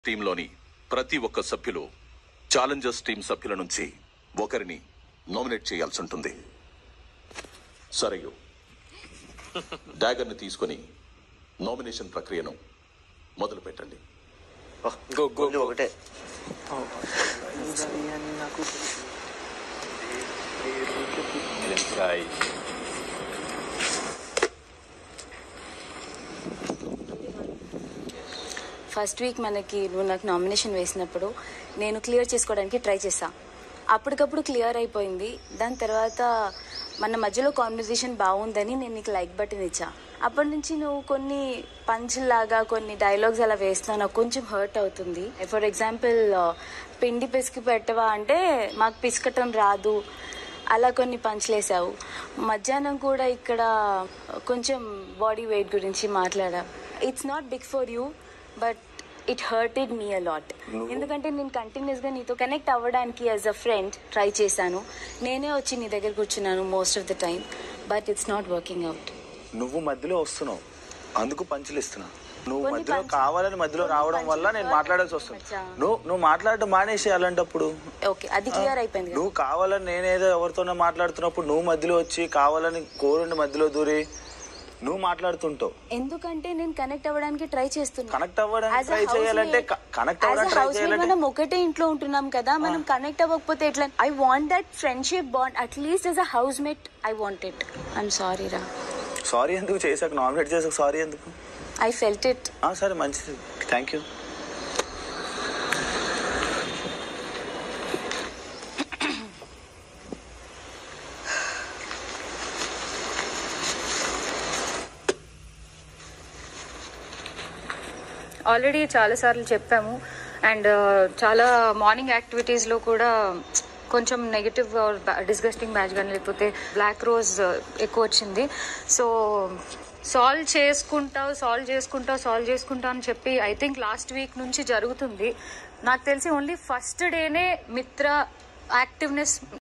టీంలోని ప్రతి ఒక్క సభ్యులు ఛాలెంజర్స్ టీం సభ్యుల నుంచి ఒకరిని నామినేట్ చేయాల్సి ఉంటుంది సరయు డాగర్ని తీసుకొని నామినేషన్ ప్రక్రియను మొదలు పెట్టండి గో గో ఓన్లీ ఒకటే రాయ్ ఫస్ట్ వీక్ మనకి నువ్వు నాకు నామినేషన్ వేసినప్పుడు నేను క్లియర్ చేసుకోవడానికి ట్రై చేశా అప్పటికప్పుడు క్లియర్ అయిపోయింది దాని తర్వాత మన మధ్యలో కాన్వర్జేషన్ బాగుందని నేను నీకు లైక్ బటన్ ఇచ్చా అప్పటి నుంచి నువ్వు కొన్ని పంచ్ లాగా కొన్ని డైలాగ్స్ అలా వేస్తున్నావు నాకు కొంచెం హర్ట్ అవుతుంది ఫర్ ఎగ్జాంపుల్ పిండి పిసికి పెట్టవా అంటే మాకు పిసకటం రాదు అలా కొన్ని పంచలేసావు మధ్యాహ్నం కూడా ఇక్కడ కొంచెం బాడీ వెయిట్ గురించి మాట్లాడా it's not big for you but it hurted me a lot ఎందుకంటే నేను కంటిన్యూస్ గా నీతో కనెక్ట్ అవ్వడానికి యాజ్ అ ఫ్రెండ్ ట్రై చేశాను నేనే వచ్చి నీ దగ్గర కూర్చున్నాను most of the time but it's not working out నువ్వు మధ్యలో వస్తున్నావు అందుకు పంచులు ఇస్తున్నా నువ్వు కొన్ని మధ్యలో పంచులు- కావాలని మధ్యలో కొన్ని రావడం వల్ల పంచులు నేను hurt మాట్లాడాల్సి వస్తుంది మచ్చా. నువ్వు నువ్వు మాట్లాడటం మానేసి అలాంటప్పుడు ఓకే అది క్లియర్ అయిపోయింది కదా నువ్వు కావాలని నేనేదో ఎవరితోనో మాట్లాడుతున్నప్పుడు నువ్వు మధ్యలో వచ్చి కావాలని కోరుండి మధ్యలో దూరి నువ్వు మాట్లాడుతుంటావు ఎందుకంటే నేను కనెక్ట్ అవ్వడానికి ట్రై చేస్తున్నా కనెక్ట్ అవ్వడానికి As a ట్రై చేయాలంటే housemate- కనెక్ట్ as a అవ్వడానికి ట్రై housemate చేయాలంటే మనం ఒకటే ఇంట్లో ఉంటున్నాం కదా మనం కనెక్ట్ అవ్వకపోతే ఎట్లా I want that friendship bond at least as a housemate I want it I'm sorry రా సారీ ఎందుకు చేసాక నామినేట్ చేసాక సారీ ఎందుకు ఐ ఫెల్ట్ ఇట్ ఆ, సరే మంచిది థ్యాంక్ యూ ఆల్రెడీ చాలాసార్లు చెప్పాము అండ్ చాలా మార్నింగ్ యాక్టివిటీస్లో కూడా కొంచెం నెగిటివ్ డిస్గస్టింగ్ బ్యాచ్ కానీ లేకపోతే బ్లాక్ రోజ్ ఎక్కువ వచ్చింది సో సాల్వ్ చేసుకుంటావు సాల్వ్ చేసుకుంటావు సాల్వ్ చేసుకుంటావు అని చెప్పి ఐ థింక్ లాస్ట్ వీక్ నుంచి జరుగుతుంది నాకు తెలిసి ఓన్లీ ఫస్ట్ డేనే మిత్ర యాక్టివ్నెస్